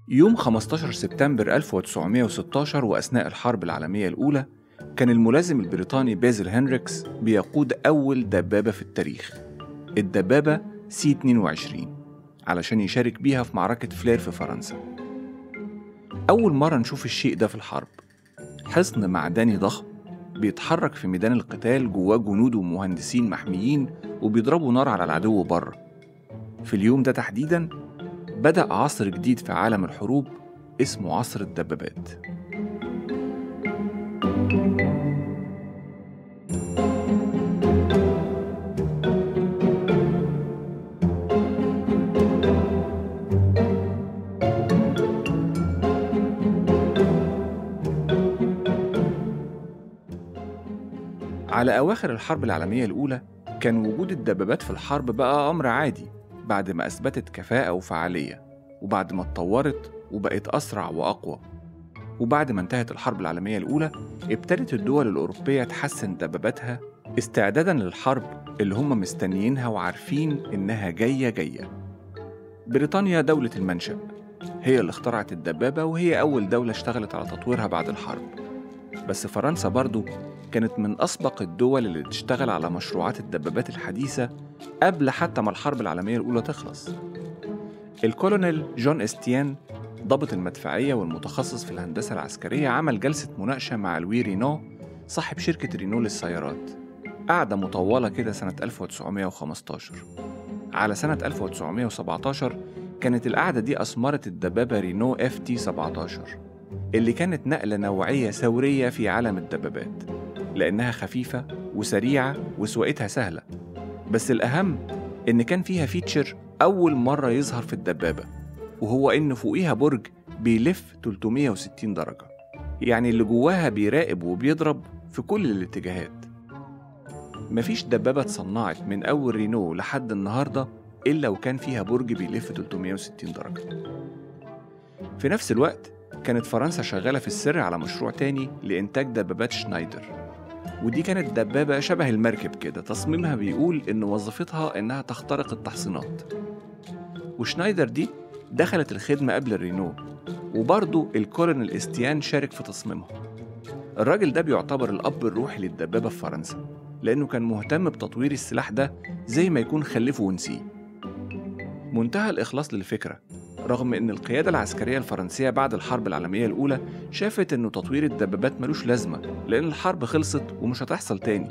يوم 15 سبتمبر 1916 وأثناء الحرب العالمية الأولى كان الملازم البريطاني بازل هنريكس بيقود أول دبابة في التاريخ الدبابة سي 22 علشان يشارك بيها في معركة فلير في فرنسا أول مرة نشوف الشيء ده في الحرب حصن معدني ضخم بيتحرك في ميدان القتال جواه جنود ومهندسين محميين وبيضربوا نار على العدو بره في اليوم ده تحديدا بدأ عصر جديد في عالم الحروب اسمه عصر الدبابات على أواخر الحرب العالمية الأولى كان وجود الدبابات في الحرب بقى أمر عادي بعد ما أثبتت كفاءة وفعالية وبعد ما اتطورت وبقت أسرع وأقوى وبعد ما انتهت الحرب العالمية الأولى ابتدت الدول الأوروبية تحسن دباباتها استعدادا للحرب اللي هم مستنيينها وعارفين إنها جاية جاية بريطانيا دولة المنشأ هي اللي اخترعت الدبابة وهي أول دولة اشتغلت على تطويرها بعد الحرب بس فرنسا برضو كانت من أسبق الدول اللي تشتغل على مشروعات الدبابات الحديثة قبل حتى ما الحرب العالمية الأولى تخلص الكولونيل جون استيان ضابط المدفعية والمتخصص في الهندسة العسكرية عمل جلسة مناقشة مع لوي رينو صاحب شركة رينو للسيارات قعدة مطولة كده سنة 1915 على سنة 1917 كانت القعدة دي أثمرت الدبابة رينو اف تي 17 اللي كانت نقلة نوعية ثورية في عالم الدبابات لأنها خفيفة وسريعة وسواقتها سهلة بس الأهم إن كان فيها فيتشر أول مرة يظهر في الدبابة وهو إن فوقيها برج بيلف 360 درجة يعني اللي جواها بيراقب وبيضرب في كل الاتجاهات مفيش دبابة اتصنعت من أول رينو لحد النهاردة إلا وكان فيها برج بيلف 360 درجة في نفس الوقت كانت فرنسا شغالة في السر على مشروع تاني لإنتاج دبابات شنايدر ودي كانت دبابة شبه المركب كده تصميمها بيقول إن وظيفتها إنها تخترق التحصينات وشنايدر دي دخلت الخدمة قبل الرينو وبرضه الكولونيل استيان شارك في تصميمها الراجل ده بيعتبر الأب الروحي للدبابة في فرنسا لأنه كان مهتم بتطوير السلاح ده زي ما يكون خلفه ونسيه منتهى الإخلاص للفكرة رغم إن القيادة العسكرية الفرنسية بعد الحرب العالمية الأولى شافت إنه تطوير الدبابات ملوش لازمة لأن الحرب خلصت ومش هتحصل تاني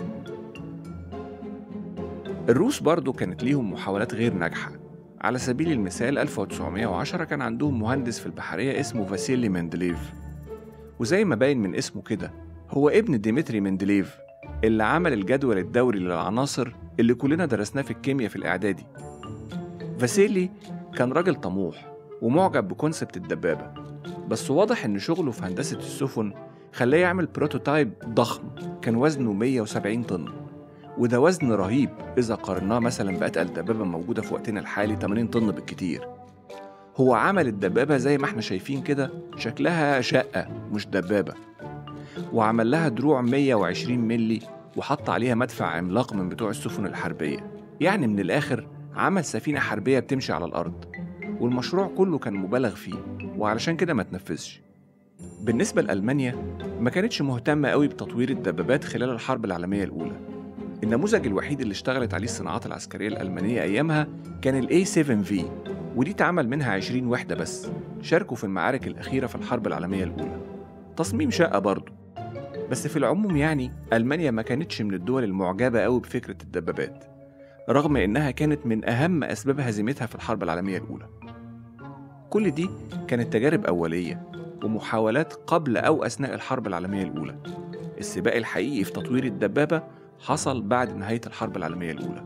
الروس برضو كانت ليهم محاولات غير ناجحة على سبيل المثال 1910 كان عندهم مهندس في البحرية اسمه فاسيلي مندليف وزي ما باين من اسمه كده هو ابن ديمتري مندليف اللي عمل الجدول الدوري للعناصر اللي كلنا درسناه في الكيمياء في الإعدادي فاسيلي كان راجل طموح ومعجب بكونسبت الدبابة بس واضح إن شغله في هندسة السفن خلاه يعمل بروتوتايب ضخم كان وزنه 170 طن وده وزن رهيب إذا قارناه مثلا بأتقل دبابة موجودة في وقتنا الحالي 80 طن بالكتير هو عمل الدبابة زي ما احنا شايفين كده شكلها شقة مش دبابة وعمل لها دروع 120 ملي وحط عليها مدفع عملاق من بتوع السفن الحربية يعني من الآخر عمل سفينة حربية بتمشي على الأرض والمشروع كله كان مبالغ فيه وعلشان كده ما تنفذش بالنسبة لألمانيا ما كانتش مهتمة قوي بتطوير الدبابات خلال الحرب العالمية الأولى النموذج الوحيد اللي اشتغلت عليه الصناعات العسكرية الألمانية أيامها كان ال A7V ودي اتعمل منها 20 وحدة بس شاركوا في المعارك الأخيرة في الحرب العالمية الأولى تصميم شقة برضه بس في العموم يعني ألمانيا ما كانتش من الدول المعجبة قوي بفكرة الدبابات رغم إنها كانت من أهم أسباب هزيمتها في الحرب العالمية الأولى كل دي كانت تجارب أولية ومحاولات قبل أو أثناء الحرب العالمية الأولى السباق الحقيقي في تطوير الدبابة حصل بعد نهاية الحرب العالمية الأولى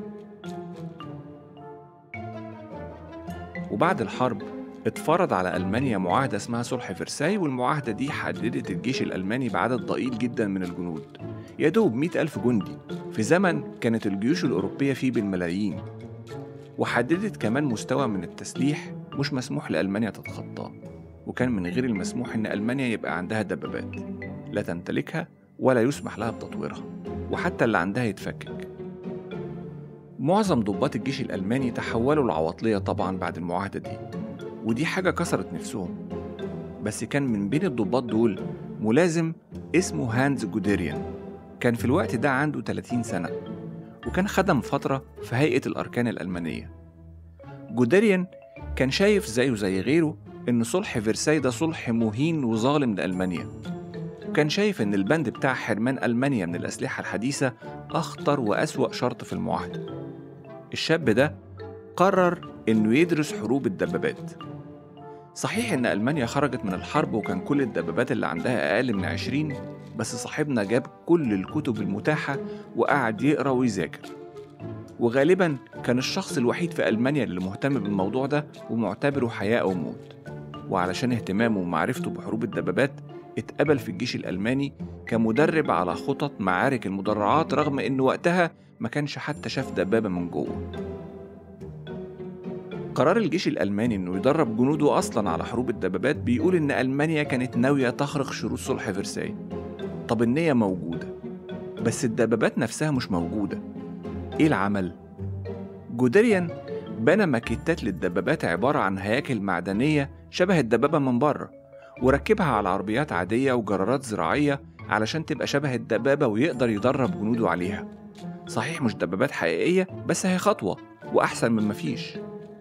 وبعد الحرب اتفرض على ألمانيا معاهدة اسمها صلح فرساي والمعاهدة دي حددت الجيش الألماني بعدد ضئيل جدا من الجنود يا دوب مئة ألف جندي في زمن كانت الجيوش الأوروبية فيه بالملايين وحددت كمان مستوى من التسليح مش مسموح لألمانيا تتخطاه وكان من غير المسموح إن ألمانيا يبقى عندها دبابات لا تمتلكها ولا يسمح لها بتطويرها وحتى اللي عندها يتفكك معظم ضباط الجيش الألماني تحولوا العواطلية طبعا بعد المعاهدة دي ودي حاجة كسرت نفسهم بس كان من بين الضباط دول ملازم اسمه هانز جوديريان كان في الوقت ده عنده 30 سنة وكان خدم فترة في هيئة الأركان الألمانية جوديريان كان شايف زيه زي غيره إن صلح فرساي ده صلح مهين وظالم لألمانيا وكان شايف إن البند بتاع حرمان ألمانيا من الأسلحة الحديثة أخطر وأسوأ شرط في المعاهدة الشاب ده قرر إنه يدرس حروب الدبابات صحيح إن ألمانيا خرجت من الحرب وكان كل الدبابات اللي عندها أقل من عشرين بس صاحبنا جاب كل الكتب المتاحة وقعد يقرأ ويذاكر وغالبا كان الشخص الوحيد في ألمانيا اللي مهتم بالموضوع ده ومعتبره حياة أو موت وعلشان اهتمامه ومعرفته بحروب الدبابات اتقبل في الجيش الألماني كمدرب على خطط معارك المدرعات رغم إن وقتها ما كانش حتى شاف دبابة من جوه قرار الجيش الألماني إنه يدرب جنوده أصلا على حروب الدبابات بيقول إن ألمانيا كانت ناوية تخرق شروط صلح فرساي طب النية موجودة بس الدبابات نفسها مش موجودة إيه العمل؟ جودريان بنى ماكيتات للدبابات عبارة عن هياكل معدنية شبه الدبابة من بره وركبها على عربيات عادية وجرارات زراعية علشان تبقى شبه الدبابة ويقدر يدرب جنوده عليها صحيح مش دبابات حقيقية بس هي خطوة وأحسن من مفيش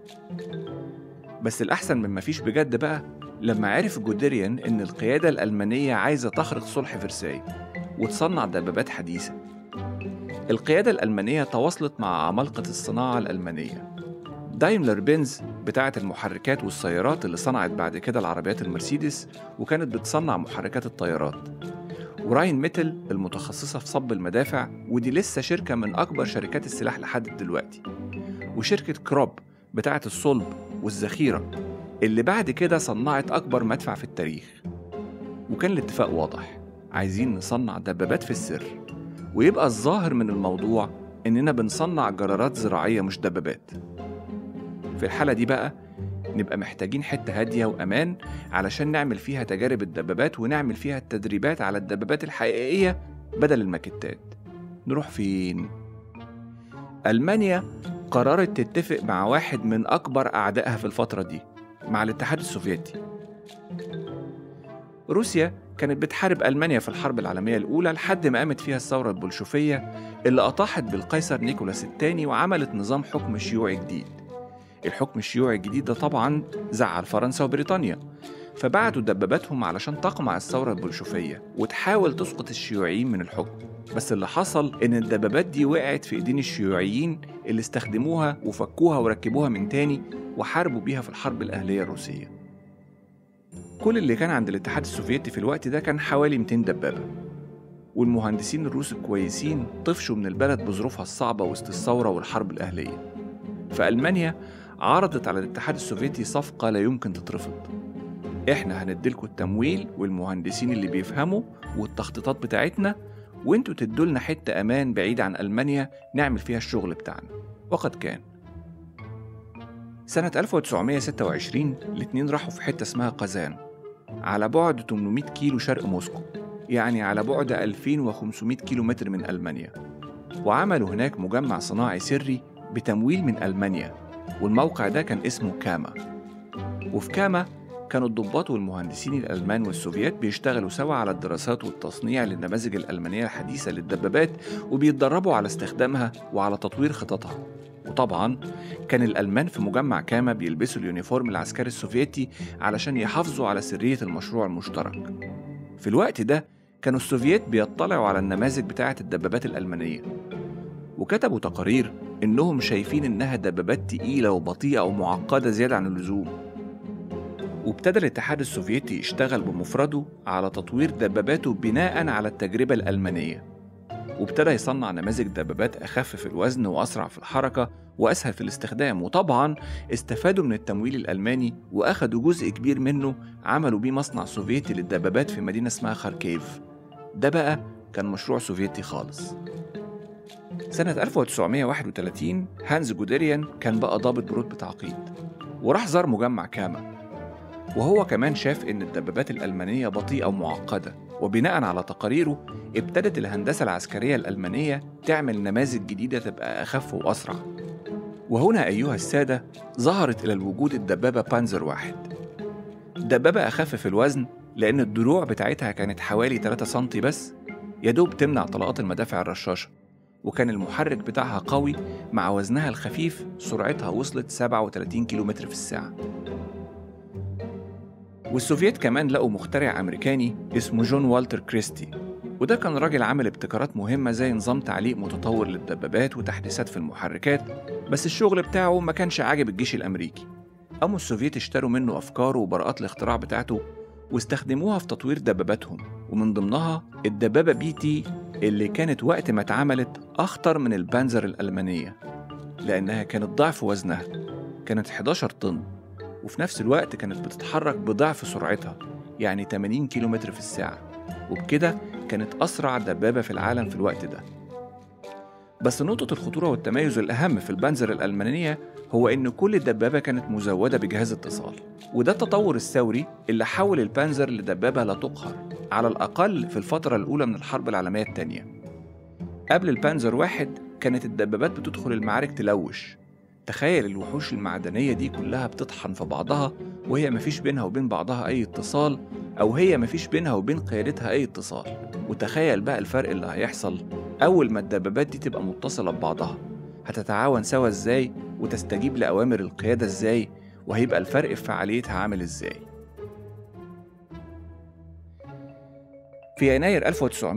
بس الأحسن من مفيش بجد بقى لما عرف جوديريان إن القيادة الألمانية عايزة تخرق صلح فرساي وتصنع دبابات حديثة القيادة الألمانية تواصلت مع عمالقة الصناعة الألمانية دايملر بنز بتاعة المحركات والسيارات اللي صنعت بعد كده العربيات المرسيدس وكانت بتصنع محركات الطيارات وراين ميتل المتخصصة في صب المدافع ودي لسه شركة من أكبر شركات السلاح لحد دلوقتي وشركة كروب بتاعة الصلب والذخيرة اللي بعد كده صنعت أكبر مدفع في التاريخ وكان الاتفاق واضح عايزين نصنع دبابات في السر ويبقى الظاهر من الموضوع إننا بنصنع جرارات زراعية مش دبابات في الحالة دي بقى نبقى محتاجين حتة هادية وأمان علشان نعمل فيها تجارب الدبابات ونعمل فيها التدريبات على الدبابات الحقيقية بدل الماكيتات نروح فين؟ ألمانيا قررت تتفق مع واحد من أكبر أعدائها في الفترة دي مع الاتحاد السوفيتي روسيا كانت بتحارب ألمانيا في الحرب العالمية الأولى لحد ما قامت فيها الثورة البلشفية اللي أطاحت بالقيصر نيكولاس الثاني وعملت نظام حكم شيوعي جديد الحكم الشيوعي الجديد ده طبعا زعل فرنسا وبريطانيا فبعتوا دباباتهم علشان تقمع الثورة البلشفية وتحاول تسقط الشيوعيين من الحكم بس اللي حصل إن الدبابات دي وقعت في إيدين الشيوعيين اللي استخدموها وفكوها وركبوها من تاني وحاربوا بيها في الحرب الأهلية الروسية كل اللي كان عند الاتحاد السوفيتي في الوقت ده كان حوالي 200 دبابة والمهندسين الروس الكويسين طفشوا من البلد بظروفها الصعبة وسط الثورة والحرب الأهلية فألمانيا عرضت على الاتحاد السوفيتي صفقة لا يمكن تترفض احنا هنديلكوا التمويل والمهندسين اللي بيفهموا والتخطيطات بتاعتنا وانتوا تدولنا حتة أمان بعيد عن ألمانيا نعمل فيها الشغل بتاعنا وقد كان سنة 1926 الاتنين راحوا في حتة اسمها قزان على بعد 800 كيلو شرق موسكو يعني على بعد 2500 كيلو متر من ألمانيا وعملوا هناك مجمع صناعي سري بتمويل من ألمانيا والموقع ده كان اسمه كاما وفي كاما كانوا الضباط والمهندسين الألمان والسوفيات بيشتغلوا سوا على الدراسات والتصنيع للنماذج الألمانية الحديثة للدبابات وبيتدربوا على استخدامها وعلى تطوير خططها وطبعا كان الألمان في مجمع كاما بيلبسوا اليونيفورم العسكري السوفيتي علشان يحافظوا على سرية المشروع المشترك في الوقت ده كانوا السوفيات بيطلعوا على النماذج بتاعة الدبابات الألمانية وكتبوا تقارير إنهم شايفين إنها دبابات تقيلة وبطيئة ومعقدة زيادة عن اللزوم وابتدى الاتحاد السوفيتي يشتغل بمفرده على تطوير دباباته بناء على التجربة الألمانية وابتدى يصنع نماذج دبابات أخف في الوزن وأسرع في الحركة وأسهل في الاستخدام وطبعا استفادوا من التمويل الألماني وأخدوا جزء كبير منه عملوا بيه مصنع سوفيتي للدبابات في مدينة اسمها خاركيف ده بقى كان مشروع سوفيتي خالص سنة 1931 هانز جوديريان كان بقى ضابط برتبة تعقيد وراح زار مجمع كاما وهو كمان شاف إن الدبابات الألمانية بطيئة ومعقدة وبناء على تقاريره ابتدت الهندسة العسكرية الألمانية تعمل نماذج جديدة تبقى أخف وأسرع وهنا أيها السادة ظهرت إلى الوجود الدبابة بانزر واحد دبابة أخف في الوزن لأن الدروع بتاعتها كانت حوالي 3 سنتي بس يدوب تمنع طلقات المدافع الرشاشة وكان المحرك بتاعها قوي مع وزنها الخفيف سرعتها وصلت 37 كيلومتر في الساعة والسوفييت كمان لقوا مخترع أمريكاني اسمه جون والتر كريستي وده كان راجل عمل ابتكارات مهمة زي نظام تعليق متطور للدبابات وتحديثات في المحركات بس الشغل بتاعه ما كانش عاجب الجيش الأمريكي قاموا السوفييت اشتروا منه أفكاره وبراءات الاختراع بتاعته واستخدموها في تطوير دباباتهم ومن ضمنها الدبابة بي تي اللي كانت وقت ما اتعملت أخطر من البانزر الألمانية لأنها كانت ضعف وزنها كانت 11 طن وفي نفس الوقت كانت بتتحرك بضعف سرعتها يعني 80 كيلومتر في الساعة وبكده كانت أسرع دبابة في العالم في الوقت ده بس نقطة الخطورة والتميز الأهم في البانزر الألمانية هو إن كل دبابة كانت مزودة بجهاز اتصال وده التطور الثوري اللي حول البانزر لدبابة لا تقهر على الأقل في الفترة الأولى من الحرب العالمية الثانية قبل البانزر واحد كانت الدبابات بتدخل المعارك تلوش تخيل الوحوش المعدنية دي كلها بتطحن في بعضها وهي مفيش بينها وبين بعضها أي اتصال أو هي مفيش بينها وبين قيادتها أي اتصال وتخيل بقى الفرق اللي هيحصل أول ما الدبابات دي تبقى متصلة ببعضها هتتعاون سوا إزاي وتستجيب لأوامر القيادة إزاي وهيبقى الفرق في فعاليتها عامل إزاي في يناير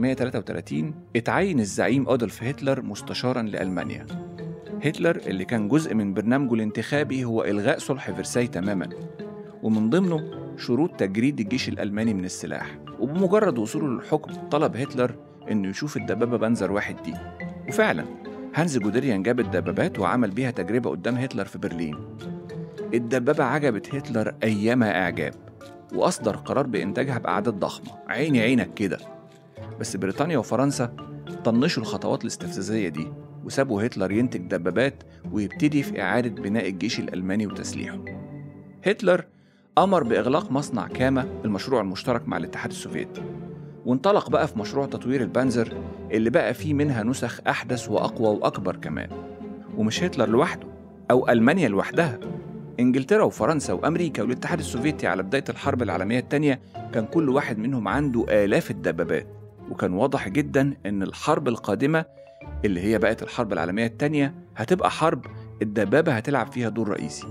1933 اتعين الزعيم أدولف هتلر مستشارا لألمانيا هتلر اللي كان جزء من برنامجه الانتخابي هو إلغاء صلح فرساي تماما ومن ضمنه شروط تجريد الجيش الألماني من السلاح وبمجرد وصوله للحكم طلب هتلر إنه يشوف الدبابة بنزر واحد دي وفعلا هانز جودريان جاب الدبابات وعمل بيها تجربة قدام هتلر في برلين الدبابة عجبت هتلر أيما إعجاب وأصدر قرار بإنتاجها بأعداد ضخمة عيني عينك كده بس بريطانيا وفرنسا طنشوا الخطوات الاستفزازية دي وسابوا هتلر ينتج دبابات ويبتدي في إعادة بناء الجيش الألماني وتسليحه هتلر أمر بإغلاق مصنع كاما المشروع المشترك مع الاتحاد السوفيتي وانطلق بقى في مشروع تطوير البانزر اللي بقى فيه منها نسخ أحدث وأقوى وأكبر كمان ومش هتلر لوحده أو ألمانيا لوحدها إنجلترا وفرنسا وأمريكا والاتحاد السوفيتي على بداية الحرب العالمية الثانية كان كل واحد منهم عنده آلاف الدبابات وكان واضح جدا إن الحرب القادمة اللي هي بقت الحرب العالمية الثانية هتبقى حرب الدبابة هتلعب فيها دور رئيسي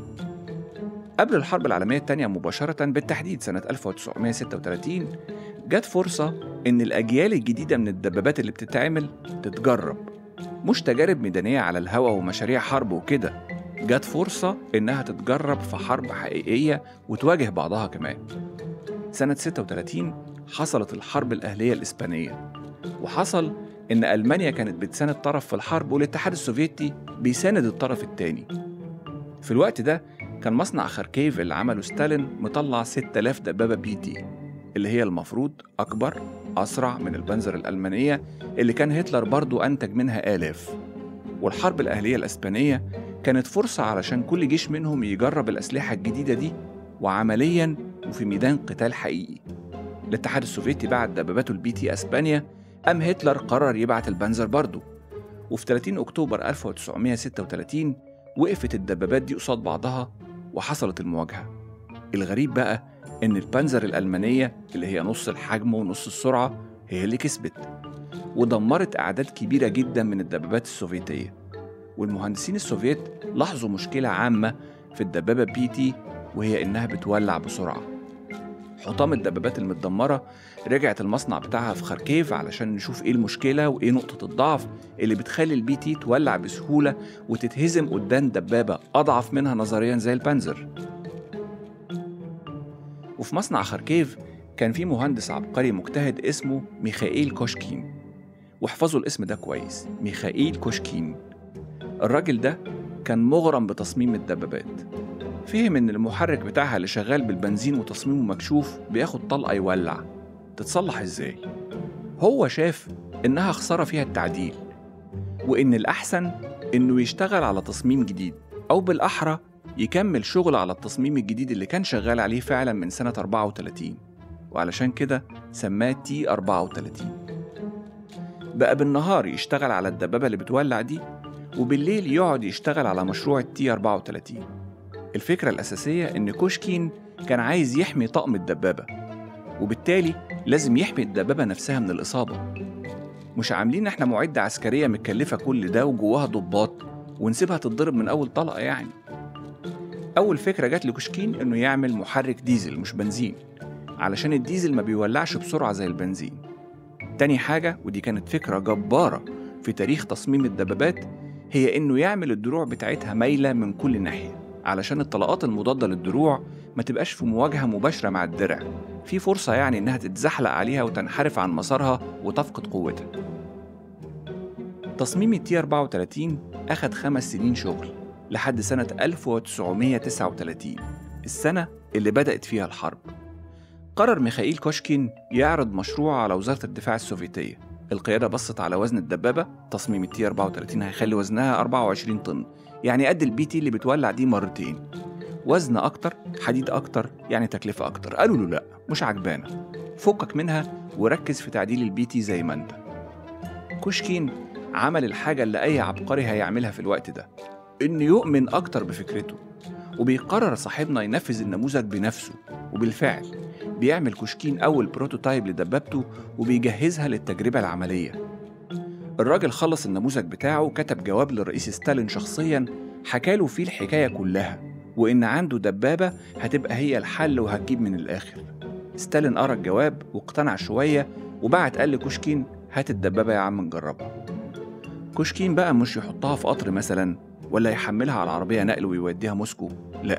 قبل الحرب العالمية الثانية مباشرة بالتحديد سنة 1936 جت فرصة إن الأجيال الجديدة من الدبابات اللي بتتعمل تتجرب مش تجارب ميدانية على الهوا ومشاريع حرب وكده جت فرصة إنها تتجرب في حرب حقيقية وتواجه بعضها كمان سنة 36 حصلت الحرب الأهلية الإسبانية وحصل إن ألمانيا كانت بتساند طرف في الحرب والاتحاد السوفيتي بيساند الطرف التاني في الوقت ده كان مصنع خاركيف اللي عمله ستالين مطلع 6000 دبابة بي تي اللي هي المفروض أكبر أسرع من البنزر الألمانية اللي كان هتلر برضو أنتج منها آلاف والحرب الأهلية الأسبانية كانت فرصة علشان كل جيش منهم يجرب الأسلحة الجديدة دي وعمليا وفي ميدان قتال حقيقي الاتحاد السوفيتي بعت دباباته البي تي أسبانيا أم هتلر قرر يبعت البنزر برضه وفي 30 أكتوبر 1936 وقفت الدبابات دي قصاد بعضها وحصلت المواجهة الغريب بقى إن البنزر الألمانية اللي هي نص الحجم ونص السرعة هي اللي كسبت ودمرت أعداد كبيرة جدا من الدبابات السوفيتية والمهندسين السوفيت لاحظوا مشكلة عامة في الدبابة بي تي وهي إنها بتولع بسرعة حطام الدبابات المتدمرة رجعت المصنع بتاعها في خاركيف علشان نشوف ايه المشكلة وايه نقطة الضعف اللي بتخلي البي تي تولع بسهولة وتتهزم قدام دبابة أضعف منها نظريا زي البانزر وفي مصنع خاركيف كان في مهندس عبقري مجتهد اسمه ميخائيل كوشكين واحفظوا الاسم ده كويس ميخائيل كوشكين الراجل ده كان مغرم بتصميم الدبابات فهم إن المحرك بتاعها اللي شغال بالبنزين وتصميمه مكشوف بياخد طلقة يولع تتصلح إزاي؟ هو شاف إنها خسارة فيها التعديل وإن الأحسن إنه يشتغل على تصميم جديد أو بالأحرى يكمل شغل على التصميم الجديد اللي كان شغال عليه فعلا من سنة 34 وعلشان كده سماه تي 34 بقى بالنهار يشتغل على الدبابة اللي بتولع دي وبالليل يقعد يشتغل على مشروع التي 34 الفكرة الأساسية إن كوشكين كان عايز يحمي طقم الدبابة وبالتالي لازم يحمي الدبابة نفسها من الإصابة مش عاملين احنا معدة عسكرية متكلفة كل ده وجواها ضباط ونسيبها تتضرب من أول طلقة يعني أول فكرة جات لكوشكين إنه يعمل محرك ديزل مش بنزين علشان الديزل ما بيولعش بسرعة زي البنزين تاني حاجة ودي كانت فكرة جبارة في تاريخ تصميم الدبابات هي إنه يعمل الدروع بتاعتها مايلة من كل ناحية علشان الطلقات المضادة للدروع ما تبقاش في مواجهة مباشرة مع الدرع في فرصة يعني إنها تتزحلق عليها وتنحرف عن مسارها وتفقد قوتها تصميم التي 34 أخد خمس سنين شغل لحد سنة 1939 السنة اللي بدأت فيها الحرب قرر ميخائيل كوشكين يعرض مشروع على وزارة الدفاع السوفيتية القيادة بصت على وزن الدبابة تصميم التي 34 هيخلي وزنها 24 طن يعني قد البي تي اللي بتولع دي مرتين وزن أكتر حديد أكتر يعني تكلفة أكتر قالوا له لأ مش عجبانا فكك منها وركز في تعديل البي تي زي ما انت كوشكين عمل الحاجة اللي أي عبقري هيعملها في الوقت ده إنه يؤمن أكتر بفكرته وبيقرر صاحبنا ينفذ النموذج بنفسه وبالفعل بيعمل كوشكين أول بروتوتايب لدبابته وبيجهزها للتجربة العملية الراجل خلص النموذج بتاعه وكتب جواب للرئيس ستالين شخصيا حكاله فيه الحكاية كلها وإن عنده دبابة هتبقى هي الحل وهتجيب من الآخر ستالين قرا الجواب واقتنع شوية وبعت قال لكوشكين هات الدبابة يا عم نجربها كوشكين بقى مش يحطها في قطر مثلا ولا يحملها على عربية نقل ويوديها موسكو لا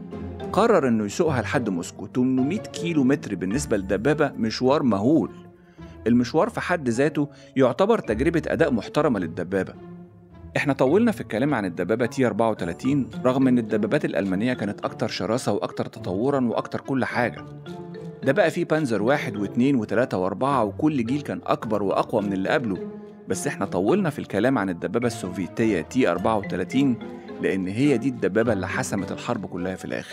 قرر انه يسوقها لحد موسكو 800 كيلو متر بالنسبة للدبابة مشوار مهول المشوار في حد ذاته يعتبر تجربة أداء محترمة للدبابة احنا طولنا في الكلام عن الدبابة تي 34 رغم ان الدبابات الألمانية كانت أكتر شراسة وأكتر تطورا وأكتر كل حاجة ده بقى فيه بانزر واحد واثنين وثلاثة وأربعة وكل جيل كان أكبر وأقوى من اللي قبله بس احنا طولنا في الكلام عن الدبابة السوفيتية تي 34 لأن هي دي الدبابة اللي حسمت الحرب كلها في الآخر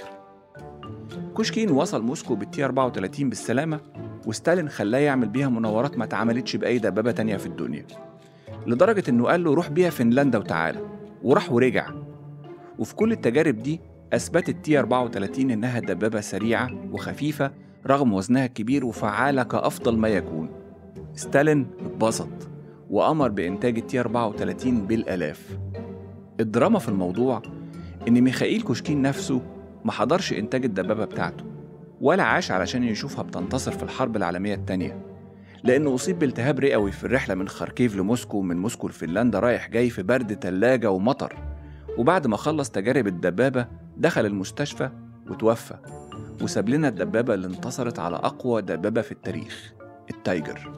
كوشكين وصل موسكو بالتي 34 بالسلامة وستالين خلاه يعمل بيها مناورات ما اتعملتش بأي دبابة تانية في الدنيا لدرجة إنه قال له روح بيها فنلندا وتعالى وراح ورجع وفي كل التجارب دي أثبتت تي 34 إنها دبابة سريعة وخفيفة رغم وزنها الكبير وفعالة كأفضل ما يكون ستالين اتبسط وأمر بإنتاج التي 34 بالآلاف الدراما في الموضوع إن ميخائيل كوشكين نفسه ما حضرش إنتاج الدبابة بتاعته ولا عاش علشان يشوفها بتنتصر في الحرب العالمية التانية لأنه أصيب بالتهاب رئوي في الرحلة من خاركيف لموسكو ومن موسكو لفنلندا رايح جاي في برد تلاجة ومطر وبعد ما خلص تجارب الدبابة دخل المستشفى وتوفى وساب لنا الدبابة اللي انتصرت على أقوى دبابة في التاريخ التايجر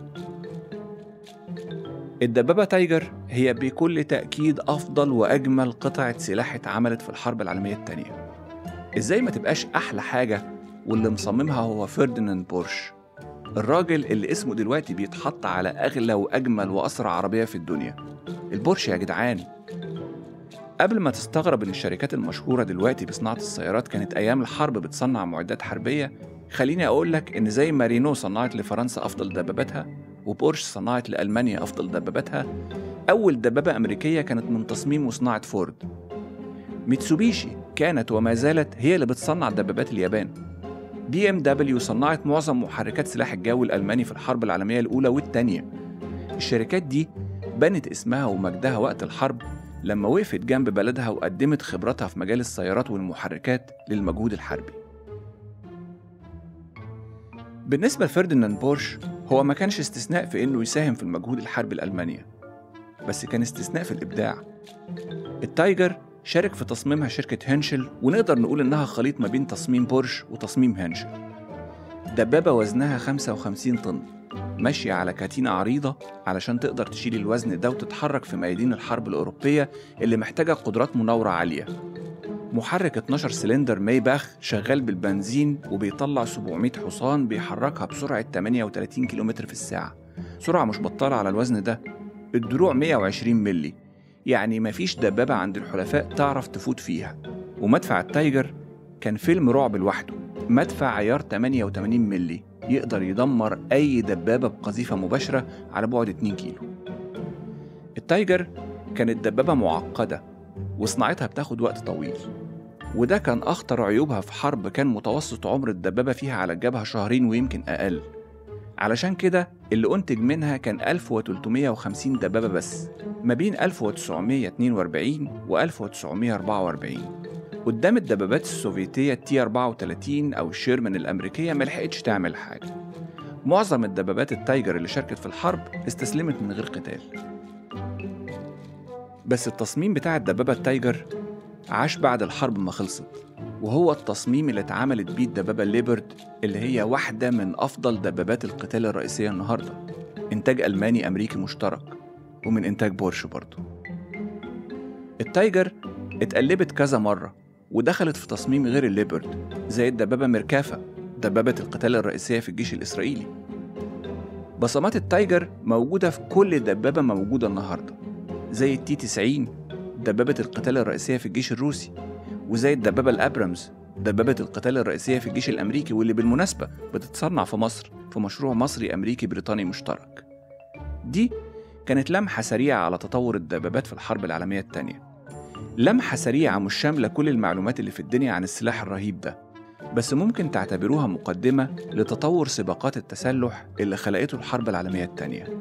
الدبابة تايجر هي بكل تأكيد أفضل وأجمل قطعة سلاح اتعملت في الحرب العالمية التانية إزاي ما تبقاش أحلى حاجة واللي مصممها هو فرديناند بورش الراجل اللي اسمه دلوقتي بيتحط على أغلى وأجمل وأسرع عربية في الدنيا البورش يا جدعان قبل ما تستغرب إن الشركات المشهورة دلوقتي بصناعة السيارات كانت أيام الحرب بتصنع معدات حربية خليني أقول لك إن زي ما رينو صنعت لفرنسا أفضل دباباتها وبورش صنعت لألمانيا أفضل دباباتها أول دبابة أمريكية كانت من تصميم وصناعة فورد ميتسوبيشي كانت وما زالت هي اللي بتصنع دبابات اليابان بي ام دبليو صنعت معظم محركات سلاح الجو الألماني في الحرب العالمية الأولى والثانية الشركات دي بنت اسمها ومجدها وقت الحرب لما وقفت جنب بلدها وقدمت خبراتها في مجال السيارات والمحركات للمجهود الحربي بالنسبة لفرديناند بورش هو ما كانش استثناء في إنه يساهم في المجهود الحربي الألمانية بس كان استثناء في الإبداع التايجر شارك في تصميمها شركة هنشل ونقدر نقول إنها خليط ما بين تصميم بورش وتصميم هنشل دبابة وزنها 55 طن ماشية على كاتينة عريضة علشان تقدر تشيل الوزن ده وتتحرك في ميادين الحرب الأوروبية اللي محتاجة قدرات مناورة عالية محرك 12 سلندر مايباخ شغال بالبنزين وبيطلع 700 حصان بيحركها بسرعة 38 كم في الساعة سرعة مش بطالة على الوزن ده الدروع 120 ملي يعني مفيش دبابة عند الحلفاء تعرف تفوت فيها ومدفع التايجر كان فيلم رعب لوحده مدفع عيار 88 ملي يقدر يدمر أي دبابة بقذيفة مباشرة على بعد 2 كيلو التايجر كانت دبابة معقدة وصناعتها بتاخد وقت طويل وده كان أخطر عيوبها في حرب كان متوسط عمر الدبابة فيها على الجبهة شهرين ويمكن أقل علشان كده اللي أنتج منها كان 1350 دبابة بس ما بين 1942 و 1944 قدام الدبابات السوفيتية التي 34 أو الشيرمان الأمريكية ملحقتش تعمل حاجة معظم الدبابات التايجر اللي شاركت في الحرب استسلمت من غير قتال بس التصميم بتاع الدبابة التايجر عاش بعد الحرب ما خلصت وهو التصميم اللي اتعملت بيه الدبابة الليبرد اللي هي واحدة من أفضل دبابات القتال الرئيسية النهاردة إنتاج ألماني أمريكي مشترك ومن إنتاج بورش برضه التايجر اتقلبت كذا مرة ودخلت في تصميم غير الليبرد زي الدبابة ميركافا دبابة القتال الرئيسية في الجيش الإسرائيلي بصمات التايجر موجودة في كل دبابة موجودة النهاردة زي التي 90 دبابة القتال الرئيسية في الجيش الروسي وزي الدبابة الأبرامز دبابة القتال الرئيسية في الجيش الأمريكي واللي بالمناسبة بتتصنع في مصر في مشروع مصري أمريكي بريطاني مشترك دي كانت لمحة سريعة على تطور الدبابات في الحرب العالمية الثانية لمحة سريعة مش شاملة كل المعلومات اللي في الدنيا عن السلاح الرهيب ده بس ممكن تعتبروها مقدمة لتطور سباقات التسلح اللي خلقته الحرب العالمية الثانية